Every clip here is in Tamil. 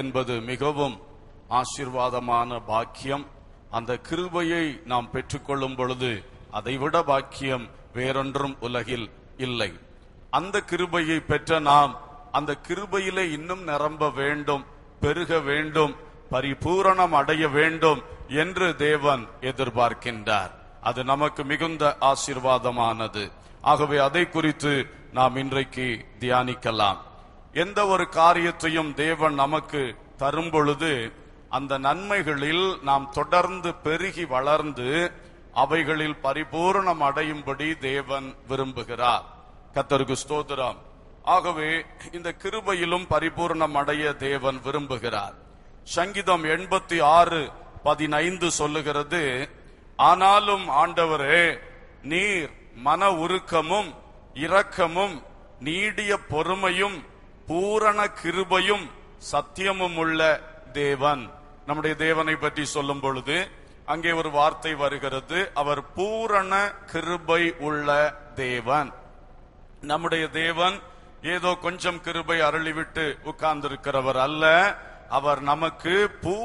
என்பது மிகவும் ஆசீர்வாதமான பாக்கியம் அந்த கிருபையை நாம் பெற்றுக்கொள்ளும் பொழுது அதைவிட பாக்கியம் வேறொன்றும் உலகில் இல்லை அந்த கிருபையை பெற்ற நாம் அந்த கிருபையிலே இன்னும் நிரம்ப வேண்டும் பெருக வேண்டும் பரிபூரணம் அடைய வேண்டும் என்று தேவன் எதிர்பார்க்கின்றார் அது நமக்கு மிகுந்த ஆசீர்வாதமானது ஆகவே அதை குறித்து நாம் இன்றைக்கு தியானிக்கலாம் எந்த ஒரு காரியத்தையும் தேவன் நமக்கு தரும் பொழுது அந்த நன்மைகளில் நாம் தொடர்ந்து பெருகி வளர்ந்து அவைகளில் பரிபூரணம் அடையும்படி தேவன் விரும்புகிறார் கத்தருக்கு ஸ்தோத்திரம் ஆகவே இந்த கிருபையிலும் பரிபூரணம் அடைய தேவன் விரும்புகிறார் சங்கீதம் எண்பத்தி ஆறு பதினைந்து சொல்லுகிறது ஆனாலும் ஆண்டவரே நீர் மன உருக்கமும் இரக்கமும் நீடிய பொறுமையும் பூரண கிருபையும் சத்தியமும் உள்ள தேவன் நம்முடைய தேவனை பற்றி சொல்லும் பொழுது அங்கே ஒரு வார்த்தை வருகிறது அவர் பூரண கிருபை உள்ள தேவன் நம்முடைய தேவன் ஏதோ கொஞ்சம் கிருபை அருளிவிட்டு உட்கார்ந்திருக்கிறவர் அல்ல அவர் நமக்கு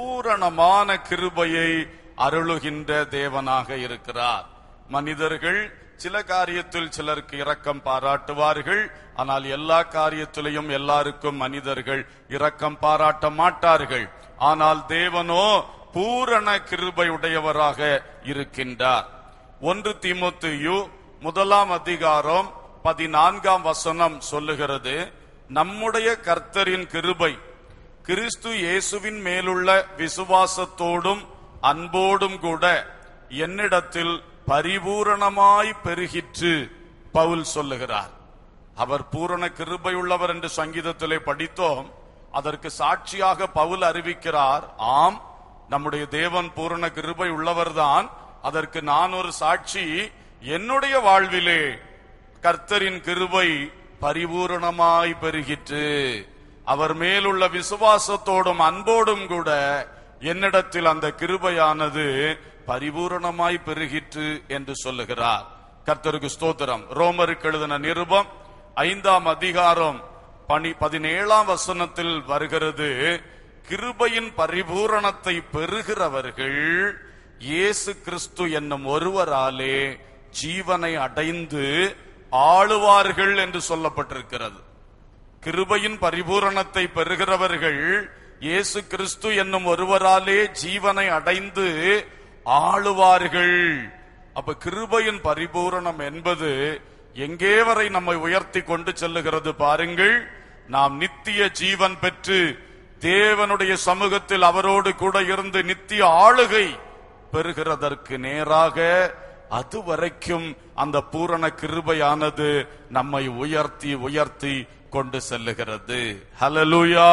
பூரணமான கிருபையை அருளுகின்ற தேவனாக இருக்கிறார் மனிதர்கள் சில காரியத்தில் சிலருக்கு இரக்கம் பாராட்டுவார்கள் ஆனால் எல்லா காரியத்திலையும் எல்லாருக்கும் மனிதர்கள் இரக்கம் பாராட்ட மாட்டார்கள் ஆனால் தேவனோ பூரண கிருபை உடையவராக இருக்கின்றார் ஒன்று தீமோத்தேயு முதலாம் அதிகாரம் பதினான்காம் வசனம் சொல்லுகிறது நம்முடைய கர்த்தரின் கிருபை கிறிஸ்து இயேசுவின் மேலுள்ள விசுவாசத்தோடும் அன்போடும் கூட என்னிடத்தில் பரிபூரணமாய் பெருகிற்று பவுல் சொல்லுகிறார் அவர் பூரண கிருபை உள்ளவர் என்று சங்கீதத்திலே படித்தோம் அதற்கு சாட்சியாக பவுல் அறிவிக்கிறார் ஆம் நம்முடைய தேவன் பூரண கிருபை உள்ளவர்தான் அதற்கு நான் ஒரு சாட்சி என்னுடைய வாழ்விலே கர்த்தரின் கிருபை பரிபூரணமாய் பெருகிற்று அவர் மேலுள்ள விசுவாசத்தோடும் அன்போடும் கூட என்னிடத்தில் அந்த கிருபையானது பரிபூரணமாய் பெருகிற்று என்று சொல்லுகிறார் கர்த்தருக்கு ஸ்தோத்திரம் ரோமருக்கு எழுதின நிருபம் ஐந்தாம் அதிகாரம் பனி பதினேழாம் வசனத்தில் வருகிறது கிருபையின் பரிபூரணத்தை பெறுகிறவர்கள் இயேசு கிறிஸ்து என்னும் ஒருவராலே ஜீவனை அடைந்து ஆளுவார்கள் என்று சொல்லப்பட்டிருக்கிறது கிருபையின் பரிபூரணத்தை பெறுகிறவர்கள் இயேசு கிறிஸ்து என்னும் ஒருவராலே ஜீவனை அடைந்து ஆளுவார்கள் அப்ப கிருபையின் பரிபூரணம் என்பது எங்கே வரை நம்மை உயர்த்தி கொண்டு செல்லுகிறது பாருங்கள் நாம் நித்திய ஜீவன் பெற்று தேவனுடைய சமூகத்தில் அவரோடு கூட இருந்து நித்திய ஆளுகை பெறுகிறதற்கு நேராக அதுவரைக்கும் அந்த பூரண கிருபையானது நம்மை உயர்த்தி உயர்த்தி கொண்டு செல்லுகிறது ஹலலூயா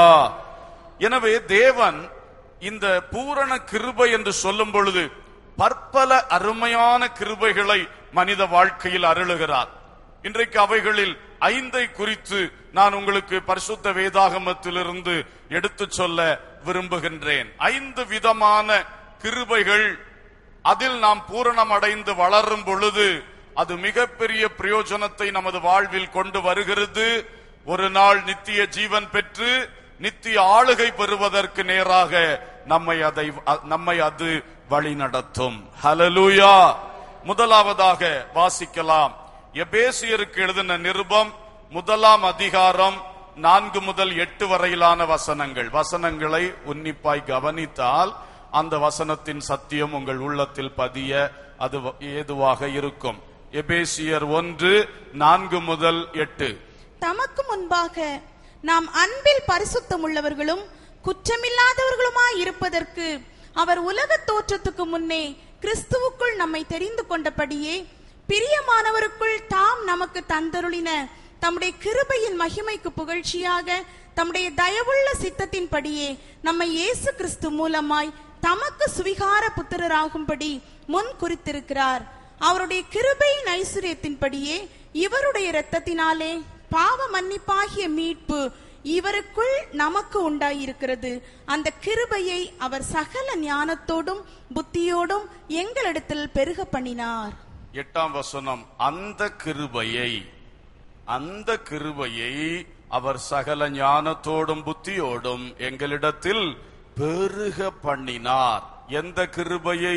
எனவே தேவன் இந்த பூரண கிருபை என்று சொல்லும் பொழுது பற்பல அருமையான கிருபைகளை மனித வாழ்க்கையில் அருளுகிறார் இன்றைக்கு அவைகளில் ஐந்தை குறித்து நான் உங்களுக்கு பரிசுத்த வேதாகமத்திலிருந்து எடுத்துச் சொல்ல விரும்புகின்றேன் ஐந்து விதமான கிருபைகள் அதில் நாம் பூரணம் அடைந்து வளரும் பொழுது அது மிகப்பெரிய பிரயோஜனத்தை நமது வாழ்வில் கொண்டு வருகிறது ஒரு நாள் நித்திய ஜீவன் பெற்று நித்திய ஆளுகை பெறுவதற்கு நேராக நம்மை அதை நம்மை அது வழி நடத்தும் ஹலலூயா முதலாவதாக வாசிக்கலாம் எபேசியருக்கு எழுதின நிருபம் முதலாம் அதிகாரம் நான்கு முதல் எட்டு வரையிலான வசனங்கள் வசனங்களை உன்னிப்பாய் கவனித்தால் அந்த வசனத்தின் சத்தியம் உங்கள் உள்ளத்தில் பதிய அது ஏதுவாக இருக்கும் எபேசியர் ஒன்று நான்கு முதல் எட்டு தமக்கு முன்பாக நாம் அன்பில் பரிசுத்தம் உள்ளவர்களும் குற்றமில்லாதவர்களுமாய் இருப்பதற்கு அவர் உலக தோற்றத்துக்கு முன்னே கிறிஸ்துவுக்குள் நம்மை தெரிந்து கொண்டபடியே பிரியமானவருக்குள் தாம் நமக்கு தந்தருளின தம்முடைய கிருபையின் மகிமைக்கு புகழ்ச்சியாக தம்முடைய தயவுள்ள சித்தத்தின்படியே நம்மை இயேசு கிறிஸ்து மூலமாய் தமக்கு சுவிகார புத்திரராகும்படி முன் குறித்திருக்கிறார் அவருடைய கிருபையின் ஐஸ்வர்யத்தின்படியே இவருடைய இரத்தத்தினாலே பாவ மன்னிப்பாகிய மீட்பு இவருக்குள் நமக்கு உண்டாயிருக்கிறது அந்த கிருபையை அவர் சகல ஞானத்தோடும் புத்தியோடும் எங்களிடத்தில் பெருக பண்ணினார் எட்டாம் வசனம் அந்த கிருபையை அந்த கிருபையை அவர் சகல ஞானத்தோடும் புத்தியோடும் எங்களிடத்தில் பெருக பண்ணினார் எந்த கிருபையை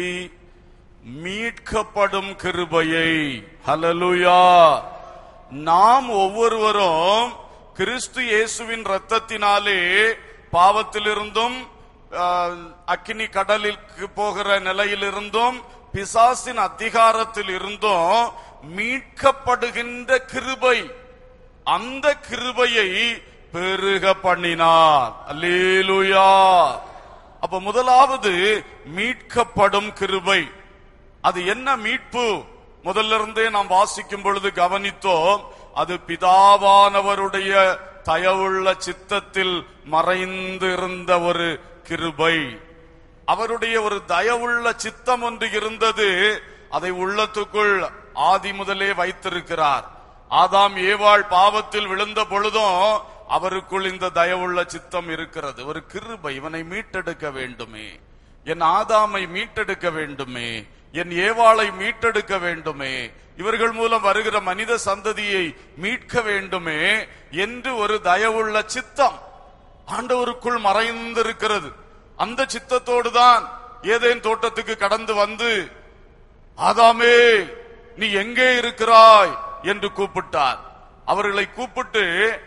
மீட்கப்படும் கிருபையை ஹலலுயா நாம் ஒவ்வொருவரும் கிறிஸ்து இயேசுவின் ரத்தத்தினாலே பாவத்திலிருந்தும் ஆஹ், அக்கினி கடலிற்கு போகிற நிலையிலிருந்தும் பிசாசின் அதிகாரத்தில் இருந்தும் மீட்கப்படுகின்ற கிருபை அந்த கிருபையை பெருக பண்ணினார் அல்லேலூயா அப்ப முதலாவது மீட்கப்படும் கிருபை அது என்ன மீட்பு முதல்ல இருந்தே நாம் வாசிக்கும் பொழுது கவனித்தோம் அது பிதாவானவருடைய தயவுள்ள சித்தத்தில் மறைந்து இருந்த ஒரு கிருபை அவருடைய ஒரு தயவுள்ள சித்தம் ஒன்று இருந்தது அதை உள்ளத்துக்குள் ஆதி முதலே வைத்திருக்கிறார் ஆதாம் ஏவாள் பாவத்தில் விழுந்த பொழுதும் அவருக்குள் இந்த தயவுள்ள சித்தம் இருக்கிறது ஒரு கிருபை இவனை மீட்டெடுக்க வேண்டுமே என் ஆதாமை மீட்டெடுக்க வேண்டுமே என் ஏவாளை மீட்டெடுக்க வேண்டுமே இவர்கள் மூலம் வருகிற மனித சந்ததியை மீட்க வேண்டுமே என்று ஒரு தயவுள்ள சித்தம் ஆண்டவருக்குள் மறைந்திருக்கிறது அந்த சித்தத்தோடு தான் ஏதேன் தோட்டத்துக்கு கடந்து வந்து ஆதாமே நீ எங்கே இருக்கிறாய் என்று கூப்பிட்டார் அவர்களை கூப்பிட்டு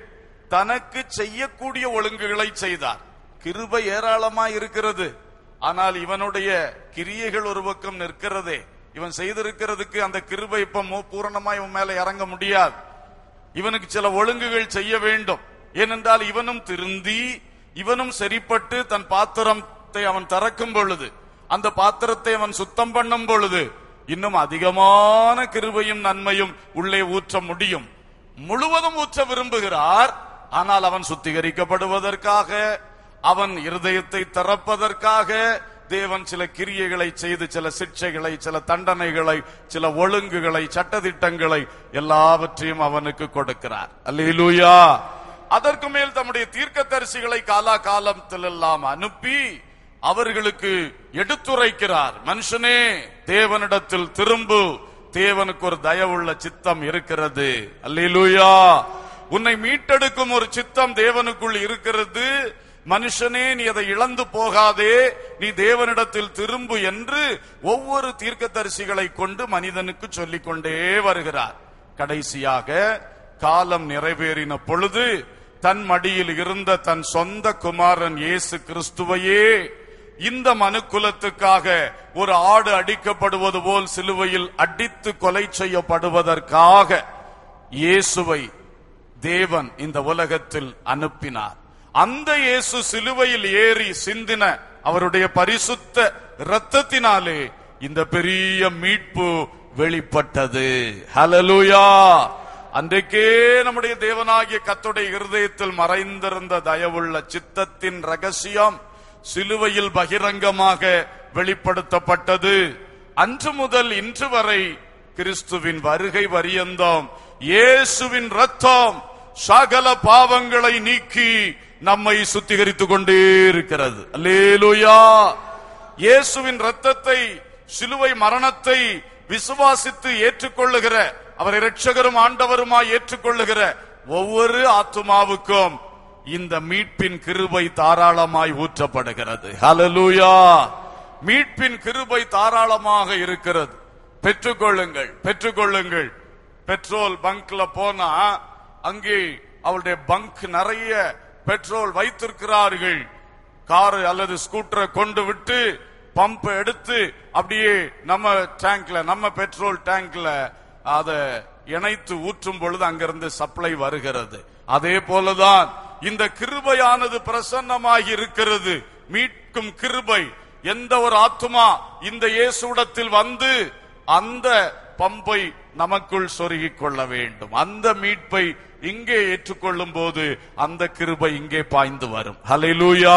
தனக்கு செய்யக்கூடிய ஒழுங்குகளை செய்தார் கிருபை ஏராளமாய் இருக்கிறது ஆனால் இவனுடைய கிரியைகள் ஒரு பக்கம் நிற்கிறதே இவன் செய்திருக்கிறதுக்கு அந்த கிருபை இப்ப மு- பூரணமா இவன் மேல இறங்க முடியாது இவனுக்கு சில ஒழுங்குகள் செய்ய வேண்டும் ஏனென்றால் இவனும் திருந்தி இவனும் சரிப்பட்டு தன் பாத்திரத்தை அவன் திறக்கும் பொழுது அந்த பாத்திரத்தை அவன் சுத்தம் பண்ணும் பொழுது இன்னும் அதிகமான கிருபையும் நன்மையும் உள்ளே ஊற்ற முடியும் முழுவதும் ஊற்ற விரும்புகிறார் ஆனால் அவன் சுத்திகரிக்கப்படுவதற்காக அவன் இருதயத்தை திறப்பதற்காக தேவன் சில கிரியைகளை செய்து சில சிக்ஷைகளை சில தண்டனைகளை சில ஒழுங்குகளை சட்டதிட்டங்களை எல்லாவற்றையும் அவனுக்கு கொடுக்கிறார் அல்லேலூயா அதற்கு மேல் தம்முடைய தீர்க்கதரிசிகளை காலா காலத்தில் எல்லாம் அனுப்பி அவர்களுக்கு எடுத்துரைக்கிறார் மனுஷனே தேவனிடத்தில் திரும்பு தேவனுக்கு ஒரு தயவுள்ள சித்தம் இருக்கிறது அல்லேலூயா உன்னை மீட்டெடுக்கும் ஒரு சித்தம் தேவனுக்குள் இருக்கிறது மனுஷனே நீ அதை இழந்து போகாதே நீ தேவனிடத்தில் திரும்பு என்று ஒவ்வொரு தீர்க்கதரிசிகளை கொண்டு மனிதனுக்கு சொல்லிக் கொண்டே வருகிறார் கடைசியாக காலம் நிறைவேறின பொழுது தன் மடியில் இருந்த தன் சொந்த குமாரன் இயேசு கிறிஸ்துவையே இந்த மனுக்குலத்துக்காக ஒரு ஆடு அடிக்கப்படுவது போல் சிலுவையில் அடித்து கொலை செய்யப்படுவதற்காக இயேசுவை தேவன் இந்த உலகத்தில் அனுப்பினார் அந்த இயேசு சிலுவையில் ஏறி சிந்தின அவருடைய பரிசுத்த இரத்தத்தினாலே இந்த பெரிய மீட்பு வெளிப்பட்டது ஹalleluya அன்றைக்கே நம்முடைய தேவனாகிய கத்துடைய இருதயத்தில் மறைந்திருந்த தயவுள்ள சித்தத்தின் ரகசியம் சிலுவையில் பகிரங்கமாக வெளிப்படுத்தப்பட்டது அன்று முதல் இன்று வரை கிறிஸ்துவின் வருகை வரியந்தம் இயேசுவின் ரத்தம் சகல பாவங்களை நீக்கி நம்மை சுத்திகரித்துக் கொண்டே இருக்கிறது அல்லேலூயா இயேசுவின் ரத்தத்தை சிலுவை மரணத்தை விசுவாசித்து ஏற்றுக்கொள்ளுகிற அவரை இரட்சகரும் ஆண்டவருமாய் ஏற்றுக்கொள்ளுகிற ஒவ்வொரு ஆத்துமாவுக்கும் இந்த மீட்பின் கிருபை தாராளமாய் ஊற்றப்படுகிறது ஹalleluya மீட்பின் கிருபை தாராளமாக இருக்கிறது பெற்றுக்கொள்ளுங்கள் பெற்றுக்கொள்ளுங்கள் பெட்ரோல் பங்க்ல போனா அங்கே அவளுடைய பங்க் நிறைய பெட்ரோல் வைத்திருக்கிறார்கள் கார் அல்லது ஸ்கூட்டரை கொண்டு விட்டு பம்ப் எடுத்து அப்படியே நம்ம டேங்க்ல நம்ம பெட்ரோல் டேங்க்ல அத இணைத்து ஊற்றும் பொழுது அங்கிருந்து சப்ளை வருகிறது அதே போலதான் இந்த கிருபையானது பிரசன்னமாகி இருக்கிறது மீட்கும் கிருபை எந்த ஒரு ஆத்துமா இந்த இயேசுடத்தில் வந்து அந்த பம்பை நமக்குள் சொருகிக் கொள்ள வேண்டும் அந்த மீட்பை இங்கே ஏற்றுக்கொள்ளும் போது அந்த கிருபை இங்கே பாய்ந்து வரும் ஹalleluya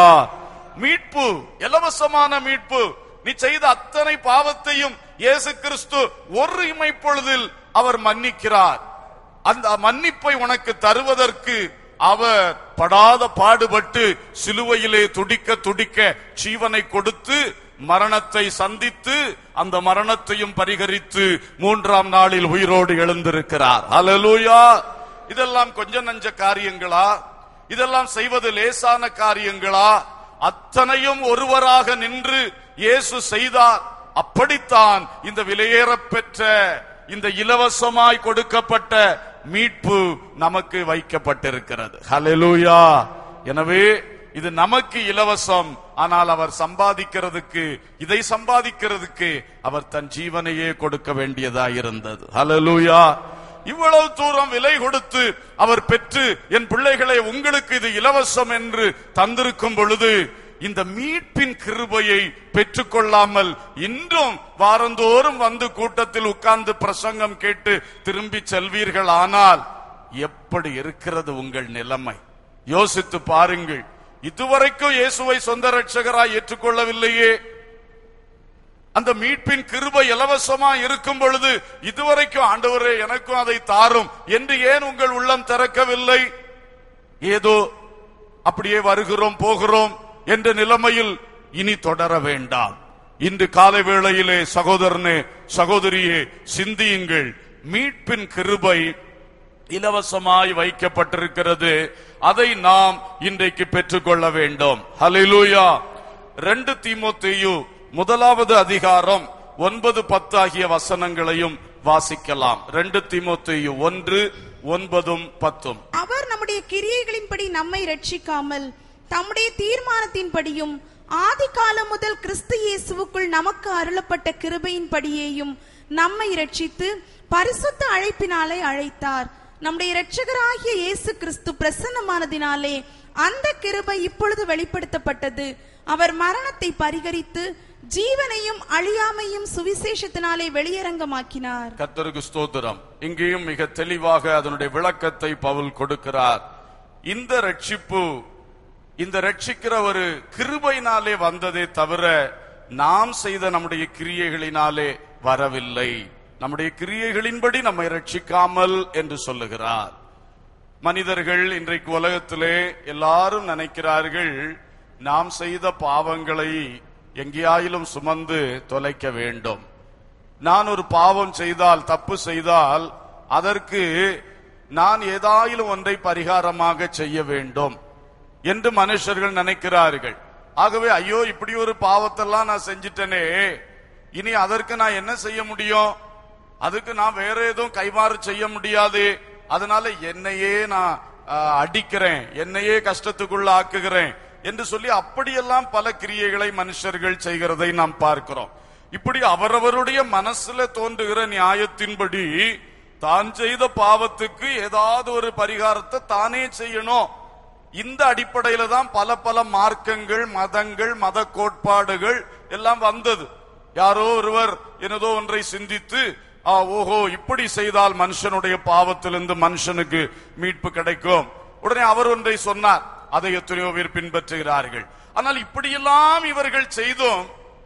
மீட்பு இலவசமான மீட்பு நீ செய்த அத்தனை பாவத்தையும் இயேசு கிறிஸ்து ஒரு இமைப்பொழுதில் அவர் மன்னிக்கிறார் அந்த மன்னிப்பை உனக்கு தருவதற்கு அவர் படாத பாடுபட்டு சிலுவையிலே துடிக்க துடிக்க ஜீவனை கொடுத்து மரணத்தை சந்தித்து அந்த மரணத்தையும் பரிகரித்து மூன்றாம் நாளில் உயிரோடு எழுந்திருக்கிறார் ஹalleluya இதெல்லாம் கொஞ்சம் நஞ்ச காரியங்களா இதெல்லாம் செய்வது லேசான காரியங்களா அத்தனையும் ஒருவராக நின்று இயேசு செய்தார் அப்படித்தான் இந்த விலையேறப் பெற்ற இந்த இலவசமாய் கொடுக்கப்பட்ட மீட்பு நமக்கு வைக்கப்பட்டிருக்கிறது ஹalleluya எனவே இது நமக்கு இலவசம் ஆனால் அவர் சம்பாதிக்கிறதுக்கு இதை சம்பாதிக்கிறதுக்கு அவர் தன் ஜீவனையே கொடுக்க வேண்டியதா இருந்தது ஹalleluya இவ்வளவு தூரம் விலை கொடுத்து அவர் பெற்று என் பிள்ளைகளை உங்களுக்கு இது இலவசம் என்று தந்திருக்கும் பொழுது இந்த மீட்பின் கிருபையை பெற்றுக்கொள்ளாமல் இன்றும் வாரந்தோறும் வந்து கூட்டத்தில் உட்கார்ந்து பிரசங்கம் கேட்டு திரும்பி செல்வீர்கள் ஆனால் எப்படி இருக்கிறது உங்கள் நிலைமை யோசித்து பாருங்கள் இதுவரைக்கும் இயேசுவை சொந்த ரட்சகராய் ஏற்றுக்கொள்ளவில்லையே அந்த மீட்பின் கிருபை இலவசமா இருக்கும் பொழுது இதுவரைக்கும் ஆண்டவரே எனக்கும் அதை தாரும் என்று ஏன் உங்கள் உள்ளம் திறக்கவில்லை ஏதோ அப்படியே வருகிறோம் போகிறோம் என்ற நிலைமையில் இனி தொடர வேண்டாம் இன்று காலை வேளையிலே சகோதரனே சகோதரியே சிந்தியுங்கள் மீட்பின் கிருபை இலவசமாய் வைக்கப்பட்டிருக்கிறது அதை நாம் இன்றைக்கு பெற்றுக்கொள்ள வேண்டும் ஹalleluya ரெண்டு தீமோத்தேயு முதலாவது அதிகாரம் ஒன்பது பத்து ஆகிய வசனங்களையும் வாசிக்கலாம் ரெண்டு தீமோத்தேயு ஒன்று ஒன்பதும் பத்தும் அவர் நம்முடைய கிரியைகளின்படி நம்மை ரட்சிக்காமல் தம்முடைய தீர்மானத்தின்படியும் ஆதி காலம் முதல் கிறிஸ்து இயேசுவுக்குள் நமக்கு அருளப்பட்ட கிருபையின்படியேயும் நம்மை ரட்சித்து பரிசுத்த அழைப்பினாலே அழைத்தார் நம்முடைய இரட்சகராகிய இயேசு கிறிஸ்து பிரசன்னமானதினாலே அந்த கிருபை இப்பொழுது வெளிப்படுத்தப்பட்டது அவர் மரணத்தை பரிகரித்து ஜீவனையும் அழியாமையும் சுவிசேஷத்தினாலே வெளியரங்கமாக்கினார் கர்த்தருக்கு ஸ்தோத்திரம் இங்கேயும் மிக தெளிவாக அதனுடைய விளக்கத்தை பவுல் கொடுக்கிறார் இந்த ரட்சிப்பு இந்த ரட்சிக்கிற ஒரு கிருபையினாலே வந்ததே தவிர நாம் செய்த நம்முடைய கிரியைகளினாலே வரவில்லை நம்முடைய கிரியைகளின்படி நம்மை ரட்சிக்காமல் என்று சொல்லுகிறார் மனிதர்கள் இன்றைக்கு உலகத்திலே எல்லாரும் நினைக்கிறார்கள் நாம் செய்த பாவங்களை எங்கேயாயிலும் சுமந்து தொலைக்க வேண்டும் நான் ஒரு பாவம் செய்தால் தப்பு செய்தால் அதற்கு நான் ஏதாயிலும் ஒன்றை பரிகாரமாக செய்ய வேண்டும் என்று மனுஷர்கள் நினைக்கிறார்கள் ஆகவே ஐயோ இப்படி ஒரு பாவத்தெல்லாம் நான் செஞ்சிட்டனே இனி அதற்கு நான் என்ன செய்ய முடியும் அதுக்கு நான் வேற எதுவும் கைமாறு செய்ய முடியாது அதனால என்னையே நான் ஆ, அடிக்கிறேன் என்னையே கஷ்டத்துக்குள்ள ஆக்குகிறேன் என்று சொல்லி அப்படியெல்லாம் பல கிரியைகளை மனுஷர்கள் செய்கிறதை நாம் பார்க்கிறோம் இப்படி அவரவருடைய மனசுல தோன்றுகிற நியாயத்தின்படி தான் செய்த பாவத்துக்கு ஏதாவது ஒரு பரிகாரத்தை தானே செய்யணும் இந்த அடிப்படையில தான் பல பல மார்க்கங்கள் மதங்கள் மத கோட்பாடுகள் எல்லாம் வந்தது யாரோ ஒருவர் எனதோ ஒன்றை சிந்தித்து ஆ, ஓஹோ இப்படி செய்தால் மனுஷனுடைய பாவத்திலிருந்து மனுஷனுக்கு மீட்பு கிடைக்கும் உடனே அவர் ஒன்றை சொன்னார் அதை எத்தனையோ பேர் பின்பற்றுகிறார்கள் ஆனால் இப்படியெல்லாம் இவர்கள் செய்தும்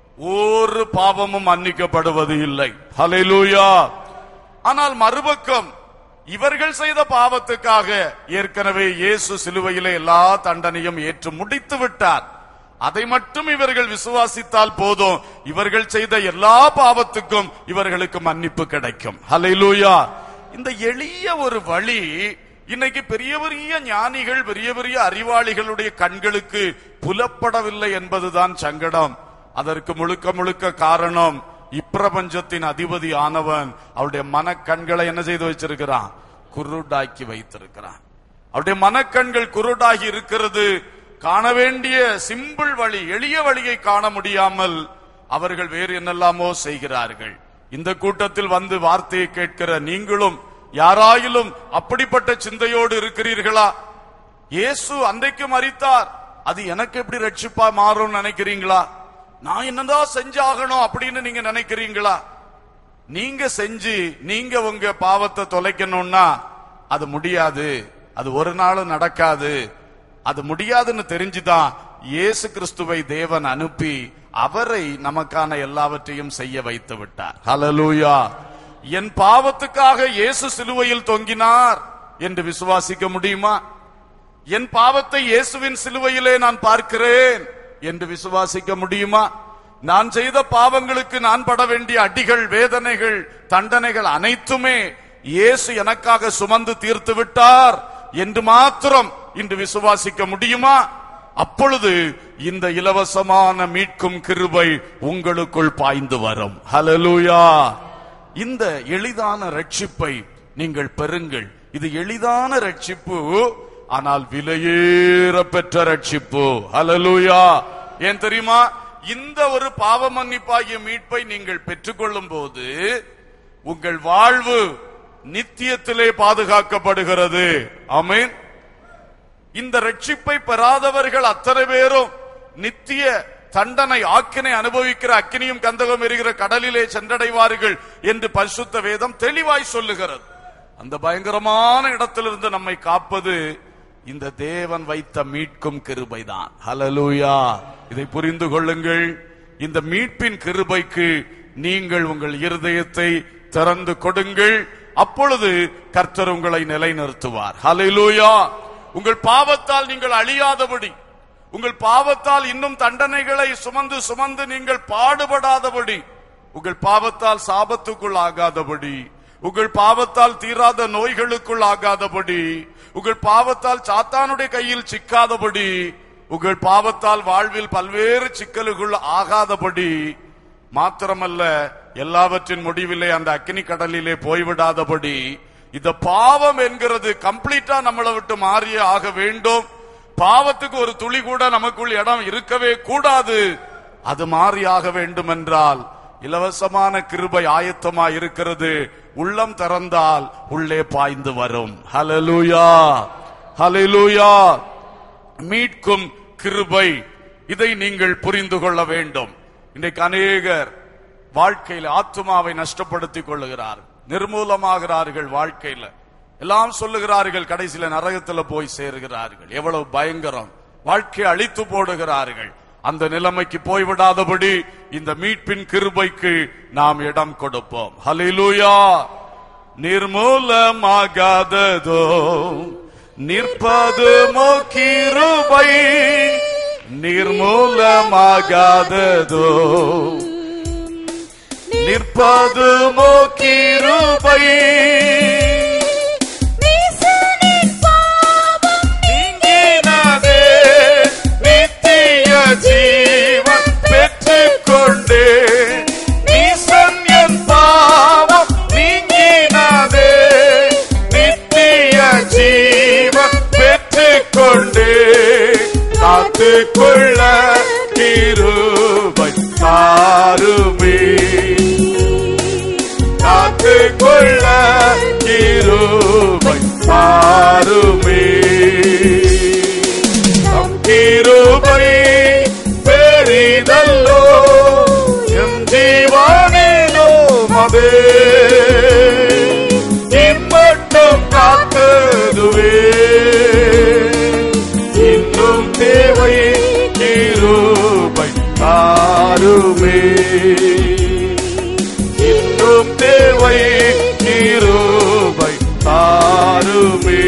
ஒரு பாவமும் மன்னிக்கப்படுவது இல்லை ஹalleluya ஆனால் மறுபக்கம் இவர்கள் செய்த பாவத்துக்காக ஏற்கனவே இயேசு சிலுவையிலே எல்லா தண்டனையும் ஏற்று முடித்து விட்டார் அதை மட்டும் இவர்கள் விசுவாசித்தால் போதும் இவர்கள் செய்த எல்லா பாவத்துக்கும் இவர்களுக்கு மன்னிப்பு கிடைக்கும் ஹalleluya இந்த எளிய ஒரு வழி இன்னைக்கு பெரிய பெரிய ஞானிகள் பெரிய பெரிய அறிவாளிகளுடைய கண்களுக்கு புலப்படவில்லை என்பதுதான் சங்கடம் அதற்கு முழுக்க முழுக்க காரணம் இப்பிரபஞ்சத்தின் அதிபதி ஆனவன் அவருடைய மனக்கண்களை என்ன செய்து வச்சிருக்கிறான் குருடாக்கி வைத்திருக்கிறான் அவருடைய மனக்கண்கள் குருடாகி இருக்கிறது காண வேண்டிய சிம்பிள் வழி எளிய வழியை காண முடியாமல் அவர்கள் வேறு என்னெல்லாமோ செய்கிறார்கள் இந்த கூட்டத்தில் வந்து வார்த்தையை கேட்கிற நீங்களும் யாராயிலும் அப்படிப்பட்ட சிந்தையோடு இருக்கிறீர்களா இயேசு அன்றைக்கு மரித்தார் அது எனக்கு எப்படி ரட்சிப்பா மாறும் நினைக்கிறீங்களா நான் என்னதான் செஞ்சாகணும் அப்படின்னு நீங்க நினைக்கிறீங்களா நீங்க செஞ்சு நீங்க உங்க பாவத்தை தொலைக்கணும்னா அது முடியாது அது ஒரு நாளும் நடக்காது அது முடியாதுன்னு தெரிஞ்சுதான் இயேசு கிறிஸ்துவை தேவன் அனுப்பி அவரை நமக்கான எல்லாவற்றையும் செய்ய வைத்து விட்டார் ஹalleluya என் பாவத்துக்காக இயேசு சிலுவையில் தொங்கினார் என்று விசுவாசிக்க முடியுமா என் பாவத்தை இயேசுவின் சிலுவையிலே நான் பார்க்கிறேன் என்று விசுவாசிக்க முடியுமா நான் செய்த பாவங்களுக்கு நான் பட வேண்டிய அடிகள் வேதனைகள் தண்டனைகள் அனைத்துமே இயேசு எனக்காக சுமந்து தீர்த்து விட்டார் என்று மாத்திரம் இன்று விசுவாசிக்க முடியுமா அப்பொழுது இந்த இலவசமான மீட்கும் கிருபை உங்களுக்குள் பாய்ந்து வரும் ஹalleluya இந்த எளிதான ரட்சிப்பை நீங்கள் பெறுங்கள் இது எளிதான ரட்சிப்பு ஆனால் விலையேற பெற்ற ரட்சிப்பு ஹalleluya ஏன் தெரியுமா இந்த ஒரு பாவ மன்னிப்பாகிய மீட்பை நீங்கள் பெற்றுக்கொள்ளும் போது உங்கள் வாழ்வு நித்தியத்திலே பாதுகாக்கப்படுகிறது ஆமென் இந்த ரட்சிப்பை பெறாதவர்கள் அத்தனை பேரும் நித்திய தண்டனை ஆக்கினை அனுபவிக்கிற அக்கினியும் கந்தகம் எரிகிற கடலிலே சென்றடைவார்கள் என்று பரிசுத்த வேதம் தெளிவாய் சொல்லுகிறது அந்த பயங்கரமான இடத்திலிருந்து நம்மை காப்பது இந்த தேவன் வைத்த மீட்கும் கிருபைதான் ஹalleluya இதை புரிந்து கொள்ளுங்கள் இந்த மீட்பின் கிருபைக்கு நீங்கள் உங்கள் இருதயத்தை திறந்து கொடுங்கள் அப்பொழுது கர்த்தர் உங்களை நிலைநிறுத்துவார் ஹalleluya உங்கள் பாவத்தால் நீங்கள் அழியாதபடி உங்கள் பாவத்தால் இன்னும் தண்டனைகளை சுமந்து சுமந்து நீங்கள் பாடுபடாதபடி உங்கள் பாவத்தால் சாபத்துக்குள் ஆகாதபடி உங்கள் பாவத்தால் தீராத நோய்களுக்குள் ஆகாதபடி உங்கள் பாவத்தால் சாத்தானுடைய கையில் சிக்காதபடி உங்கள் பாவத்தால் வாழ்வில் பல்வேறு சிக்கலுக்குள் ஆகாதபடி மாத்திரமல்ல எல்லாவற்றின் முடிவிலே அந்த அக்கினி கடலிலே போய்விடாதபடி இந்த பாவம் என்கிறது கம்ப்ளீட்டா நம்மளை விட்டு மாறியே ஆக வேண்டும் பாவத்துக்கு ஒரு துளி கூட நமக்குள் இடம் இருக்கவே கூடாது அது மாறி ஆக வேண்டும் என்றால் இலவசமான கிருபை ஆயத்தமா இருக்கிறது உள்ளம் திறந்தால் உள்ளே பாய்ந்து வரும் ஹalleluya ஹalleluya மீட்கும் கிருபை இதை நீங்கள் புரிந்து கொள்ள வேண்டும் இன்றைக்கு அநேகர் வாழ்க்கையில் ஆத்துமாவை நஷ்டப்படுத்திக் கொள்ளுகிறார் நிர்மூலமாகிறார்கள் வாழ்க்கையில எல்லாம் சொல்லுகிறார்கள் கடைசியில நரகத்துல போய் சேருகிறார்கள் எவ்வளவு பயங்கரம் வாழ்க்கை அழித்து போடுகிறார்கள் அந்த நிலைமைக்கு போய்விடாதபடி இந்த மீட்பின் கிருபைக்கு நாம் இடம் கொடுப்போம் ஹalleluya நிர்மூலமாகாததோ நிற்பது கிருபை நிர்மூலமாகாததோ நிற்பது கிருபை நேசனின் பாவம் நீங்கினதே நித்திய ஜீவன் பெற்றுக்கொண்டே நீசன் என் பாவம் நீங்கினதே நித்திய ஜீவன் பெற்றுக்கொண்டே காத்துக்கொள்ள கிருபை தாருமே காத்துக்கொள்ள கிருபை தாருமே நம் கிருபை பெரிதல்லோ என் ஜீவானிலோ மதே இம்மட்டும் காத்ததுவே இன்னும் தேவை கிருபை தாருமே இன்னும் தேவை கிருபை தாருமே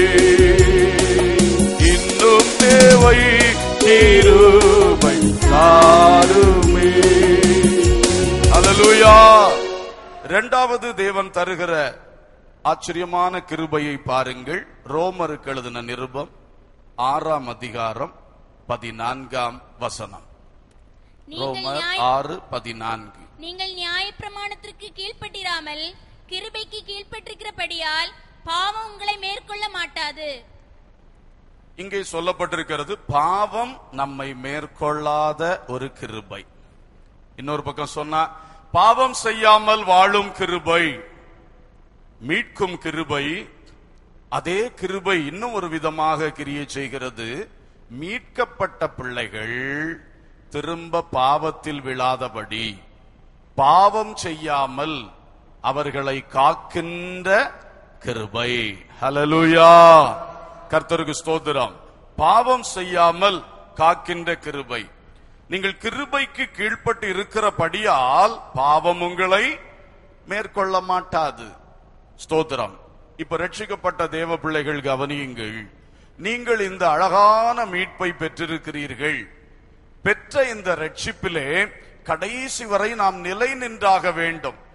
இன்னும் தேவை கிருபை தாருமே அல்லேலூயா இரண்டாவது தேவன் தருகிற ஆச்சரியமான கிருபையை பாருங்கள் ரோமருக்கு எழுதின நிருபம் ஆறாம் அதிகாரம் பதினான்காம் வசனம் நீங்கள் ரோமர் நியாய ஆறு பதினான்கு நீங்கள் நியாயப்பிரமாணத்திற்கு கீழ்ப்பட்டிராமல் கிருபைக்கு கீழ்ப்பட்டிருக்கிறபடியால் பாவம் உங்களை மேற்கொள்ள மாட்டாது இங்கே சொல்லப்பட்டிருக்கிறது பாவம் நம்மை மேற்கொள்ளாத ஒரு கிருபை இன்னொரு பக்கம் சொன்னா பாவம் செய்யாமல் வாழும் கிருபை மீட்கும் கிருபை அதே கிருபை இன்னும் ஒரு விதமாக கிரியை செய்கிறது மீட்கப்பட்ட பிள்ளைகள் திரும்ப பாவத்தில் விழாதபடி பாவம் செய்யாமல் அவர்களை காக்கின்ற கிருபை ஹalleluya கர்த்தருக்கு ஸ்தோத்திரம் பாவம் செய்யாமல் காக்கின்ற கிருபை நீங்கள் கிருபைக்கு கீழ்ப்பட்டு இருக்கிறபடியால் பாவம் உங்களை மேற்கொள்ள மாட்டாது ஸ்தோத்திரம் இப்ப ரட்சிக்கப்பட்ட தேவ பிள்ளைகள் கவனியுங்கள் நீங்கள் இந்த அழகான மீட்பை பெற்றிருக்கிறீர்கள் பெற்ற இந்த ரட்சிப்பிலே கடைசி வரை நாம் நிலை நின்றாக வேண்டும்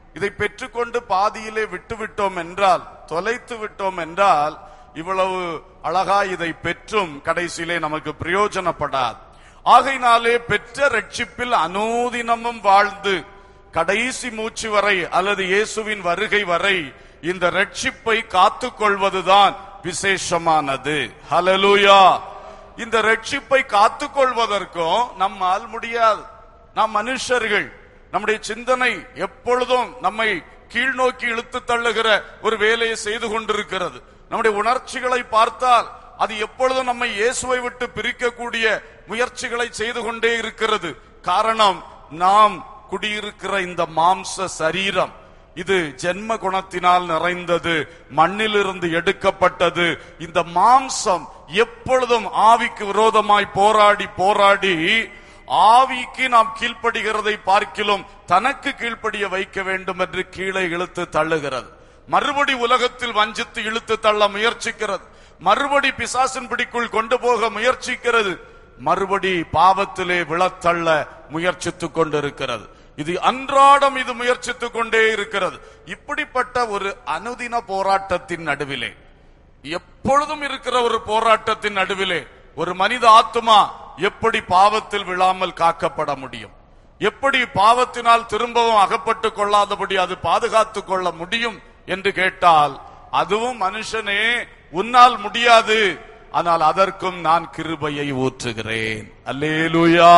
இதை பெற்றுக்கொண்டு பாதியிலே விட்டுவிட்டோம் என்றால் தொலைத்து விட்டோம் என்றால் இவ்வளவு அழகா இதை பெற்றும் கடைசியிலே நமக்கு பிரயோஜனப்படாது ஆகையினாலே பெற்ற ரட்சிப்பில் அனோதினமும் வாழ்ந்து கடைசி மூச்சு வரை அல்லது இயேசுவின் வருகை வரை இந்த ரட்சிப்பை காத்துக் கொள்வதுதான் விசேஷமானது ஹalleluya இந்த ரட்சிப்பை காத்துக் கொள்வதற்கும் நம்மால் முடியாது நாம் மனுஷர்கள் நம்முடைய சிந்தனை எப்பொழுதும் நம்மை கீழ்நோக்கி இழுத்து தள்ளுகிற ஒரு வேலையை செய்து கொண்டிருக்கிறது நம்முடைய உணர்ச்சிகளை பார்த்தால் அது எப்பொழுதும் நம்மை இயேசுவை விட்டு பிரிக்கக்கூடிய முயற்சிகளை செய்து கொண்டே இருக்கிறது காரணம் நாம் குடியிருக்கிற இந்த மாம்ச சரீரம் இது ஜென்ம குணத்தினால் நிறைந்தது மண்ணிலிருந்து எடுக்கப்பட்டது இந்த மாம்சம் எப்பொழுதும் ஆவிக்கு விரோதமாய் போராடி போராடி ஆவிக்கு நாம் கீழ்ப்படுகிறதை பார்க்கிலும் தனக்கு கீழ்ப்படிய வைக்க வேண்டும் என்று கீழே இழுத்து தள்ளுகிறது மறுபடி உலகத்தில் வஞ்சித்து இழுத்து தள்ள முயற்சிக்கிறது மறுபடி பிசாசின் பிடிக்குள் கொண்டு போக முயற்சிக்கிறது மறுபடி பாவத்திலே விழத்தள்ள முயற்சித்துக் கொண்டிருக்கிறது இது அன்றாடம் இது முயற்சித்துக் கொண்டே இருக்கிறது இப்படிப்பட்ட ஒரு அனுதின போராட்டத்தின் நடுவிலே எப்பொழுதும் இருக்கிற ஒரு போராட்டத்தின் நடுவிலே ஒரு மனித ஆத்துமா எப்படி பாவத்தில் விழாமல் காக்கப்பட முடியும் எப்படி பாவத்தினால் திரும்பவும் அகப்பட்டுக் கொள்ளாதபடி அது பாதுகாத்துக் கொள்ள முடியும் என்று கேட்டால் அதுவும் மனுஷனே உன்னால் முடியாது ஆனால் அதற்கும் நான் கிருபையை ஊற்றுகிறேன் அல்லேலூயா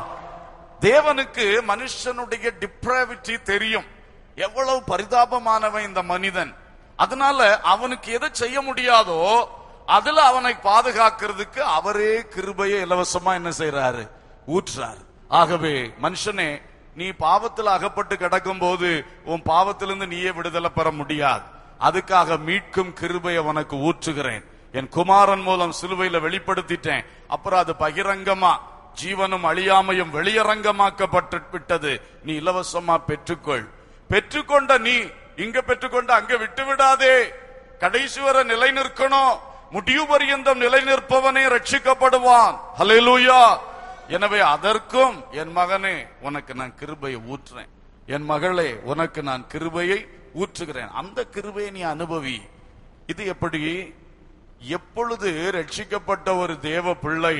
தேவனுக்கு மனுஷனுடைய டிப்ராவிட்டி தெரியும் எவ்வளவு பரிதாபமானவன் இந்த மனிதன் அதனால அவனுக்கு எதை செய்ய முடியாதோ அதுல அவனை பாதுகாக்கிறதுக்கு அவரே கிருபையை இலவசமா என்ன செய்யறாரு ஊற்றுறாரு ஆகவே மனுஷனே நீ பாவத்தில் அகப்பட்டு கிடக்கும் போது உன் பாவத்திலிருந்து நீயே விடுதலை பெற முடியாது அதுக்காக மீட்கும் கிருபையை உனக்கு ஊற்றுகிறேன் என் குமாரன் மூலம் சிலுவையில வெளிப்படுத்திட்டேன் அப்புறம் அது பகிரங்கமா ஜீவனும் அழியாமையும் வெளியரங்கமாக்கப்பட்டு விட்டது நீ இலவசமா பெற்றுக்கொள் பெற்றுக்கொண்ட நீ இங்க பெற்றுக்கொண்டு அங்க விட்டு விடாதே கடைசி வரை நிலை நிற்கணும் முடிவு பரியந்தம் நிலை நிற்பவனே ரட்சிக்கப்படுவான் ஹalleluya எனவே அதற்கும் என் மகனே உனக்கு நான் கிருபையை ஊற்றுறேன் என் மகளே உனக்கு நான் கிருபையை ஊற்றுகிறேன் அந்த கிருபையை நீ அனுபவி இது எப்படி எப்பொழுது ரட்சிக்கப்பட்ட ஒரு தேவ பிள்ளை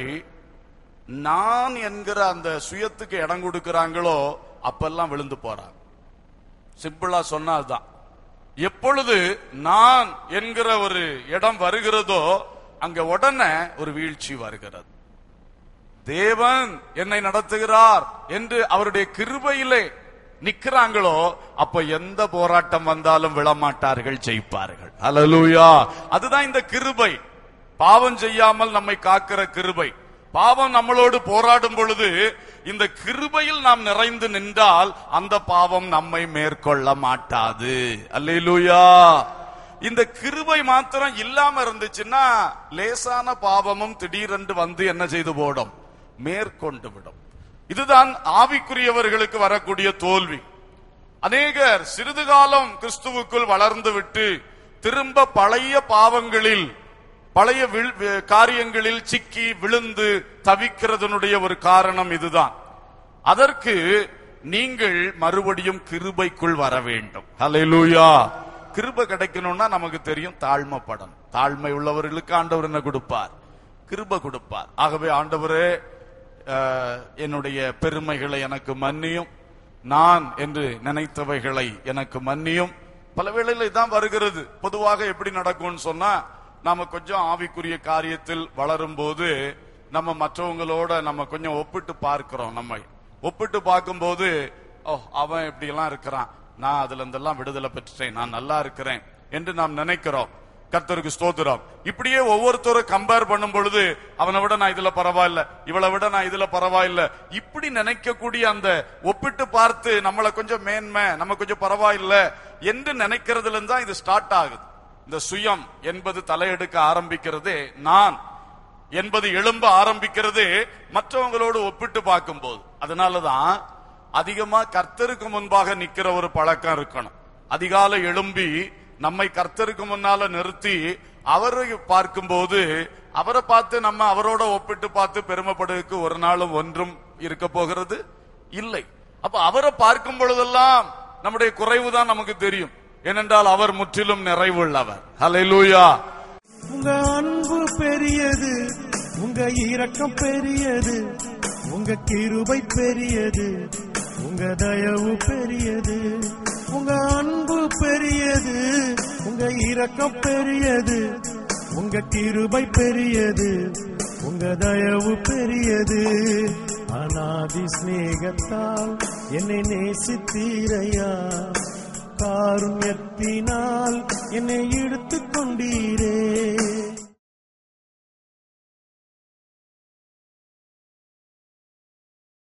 நான் என்கிற அந்த சுயத்துக்கு இடம் கொடுக்கிறாங்களோ அப்பெல்லாம் விழுந்து போறாங்க சிம்பிளா சொன்னா அதுதான் எப்பொழுது நான் என்கிற ஒரு இடம் வருகிறதோ அங்க உடனே ஒரு வீழ்ச்சி வருகிறது தேவன் என்னை நடத்துகிறார் என்று அவருடைய கிருபையிலே நிக்கிறாங்களோ அப்ப எந்த போராட்டம் வந்தாலும் விழமாட்டார்கள் ஜெயிப்பார்கள் அல்லேலூயா அதுதான் இந்த கிருபை பாவம் செய்யாமல் நம்மை காக்கிற கிருபை பாவம் நம்மளோடு போராடும் பொழுது இந்த கிருபையில் நாம் நிறைந்து நின்றால் அந்த பாவம் நம்மை மேற்கொள்ள மாட்டாது அல்லேலூயா இந்த கிருபை மாத்திரம் இல்லாம இருந்துச்சுன்னா லேசான பாவமும் திடீரென்று வந்து என்ன செய்து போடும் மேற்கொண்டு விடும் இதுதான் ஆவிக்குரியவர்களுக்கு வரக்கூடிய தோல்வி அநேகர் சிறிது காலம் கிறிஸ்துவுக்குள் வளர்ந்து விட்டு திரும்ப பழைய பாவங்களில் பழைய வில்- வி- காரியங்களில் சிக்கி விழுந்து தவிக்கிறதனுடைய ஒரு காரணம் இதுதான் அதற்கு நீங்கள் மறுபடியும் கிருபைக்குள் வர வேண்டும் ஹalleluya கிருபை கிடைக்கணும்னா நமக்கு தெரியும் தாழ்மைப்படணும் தாழ்மை உள்ளவர்களுக்கு ஆண்டவர் என்ன கொடுப்பார் கிருபை கொடுப்பார் ஆகவே ஆண்டவரே அஹ், என்னுடைய பெருமைகளை எனக்கு மன்னியும் நான் என்று நினைத்தவைகளை எனக்கு மன்னியும் பல வேளையில இதான் வருகிறது பொதுவாக எப்படி நடக்கும்னு சொன்னா நாம கொஞ்சம் ஆவிக்குரிய காரியத்தில் வளரும் போது நம்ம மற்றவங்களோட நம்ம கொஞ்சம் ஒப்பிட்டு பார்க்கிறோம் நம்மை ஒப்பிட்டு பார்க்கும்போது ஓ அவன் இப்படி எல்லாம் இருக்கிறான் நான் அதுல இருந்தெல்லாம் விடுதலை பெற்றுட்டேன் நான் நல்லா இருக்கிறேன் என்று நாம் நினைக்கிறோம் கர்த்தருக்கு ஸ்தோத்திரம் இப்படியே ஒவ்வொருத்தரும் கம்பேர் பண்ணும் பொழுது அவனை விட நான் இதுல பரவாயில்ல இவளை விட நான் இதுல பரவாயில்ல இப்படி நினைக்கக்கூடிய அந்த ஒப்பிட்டு பார்த்து நம்மள கொஞ்சம் மேன்மை நம்ம கொஞ்சம் பரவாயில்ல என்று நினைக்கிறதுல இருந்து தான் இது ஸ்டார்ட் ஆகுது இந்த சுயம் என்பது தலையெடுக்க ஆரம்பிக்கிறதே நான் என்பது எழும்ப ஆரம்பிக்கிறது மற்றவங்களோடு ஒப்பிட்டு பார்க்கும்போது அதனாலதான் அதிகமா கர்த்தருக்கு முன்பாக நிக்கிற ஒரு பழக்கம் இருக்கணும் அதிகாலை எழும்பி நம்மை கர்த்தருக்கு முன்னால நிறுத்தி அவரை பார்க்கும்போது அவரை பார்த்து நம்ம அவரோட ஒப்பிட்டு பார்த்து பெருமைப்படுவதற்கு ஒரு நாளும் ஒன்றும் இருக்க போகிறது இல்லை அப்ப அவரை பார்க்கும் பொழுதெல்லாம் நம்முடைய குறைவு தான் நமக்கு தெரியும் ஏனென்றால் அவர் முற்றிலும் நிறைவுள்ளவர் ஹalleluya உங்க அன்பு பெரியது உங்க இரக்கம் பெரியது உங்க கிருபை பெரியது உங்க தயவு பெரியது உங்க அன்பு பெரியது உங்க இரக்கம் பெரியது உங்க கிருபை பெரியது உங்க தயவு பெரியது அநாதி சிநேகத்தால் என்னை நேசித்தீரையா காருண்யத்தினால் என்னை எடுத்துக் கொண்டீரே